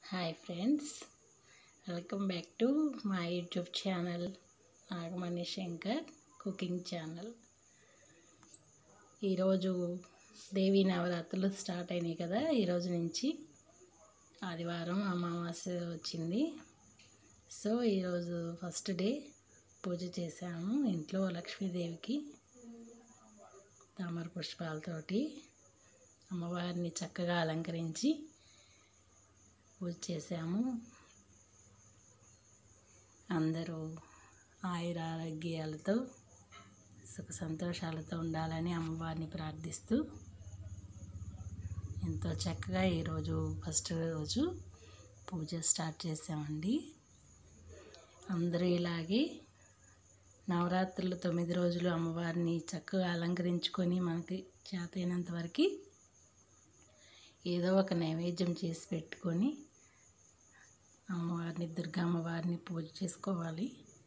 hi friends welcome back to మా YouTube channel Nagamani Shankar cooking channel ఈరోజు దేవీ నవరాత్రులు స్టార్ట్ అయినాయి కదా ఈరోజు నుంచి ఆదివారం అమావాస్య వచ్చింది సో ఈరోజు ఫస్ట్ డే పూజ చేశాము ఇంట్లో లక్ష్మీదేవికి తామర పుష్పాలతోటి అమ్మవారిని చక్కగా అలంకరించి పూజ చేశాము అందరూ ఆయుర ఆరోగ్యాలతో సుఖ సంతోషాలతో ఉండాలని అమ్మవారిని ప్రార్థిస్తూ ఎంతో చక్కగా ఈరోజు ఫస్ట్ రోజు పూజ స్టార్ట్ చేసామండి అందరూ ఇలాగే నవరాత్రులు తొమ్మిది రోజులు అమ్మవారిని చక్కగా అలంకరించుకొని మనకి చేతైనంత వరకు ఏదో ఒక నైవేద్యం చేసి పెట్టుకొని అమ్మవారిని దుర్గా అమ్మవారిని పూజ చేసుకోవాలి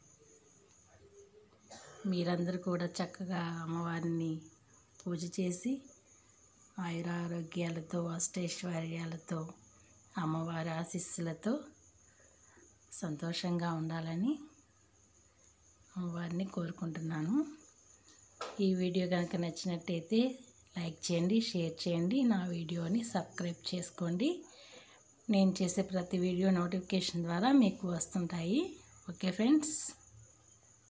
మీరందరూ కూడా చక్కగా అమ్మవారిని పూజ చేసి ఆయుర ఆరోగ్యాలతో అష్టైశ్వర్యాలతో అమ్మవారి ఆశీస్సులతో సంతోషంగా ఉండాలని అమ్మవారిని కోరుకుంటున్నాను ఈ వీడియో కనుక నచ్చినట్టయితే లైక్ చేయండి షేర్ చేయండి నా వీడియోని సబ్స్క్రైబ్ చేసుకోండి నేను చేసే ప్రతి వీడియో నోటిఫికేషన్ ద్వారా మీకు వస్తుంటాయి ఓకే ఫ్రెండ్స్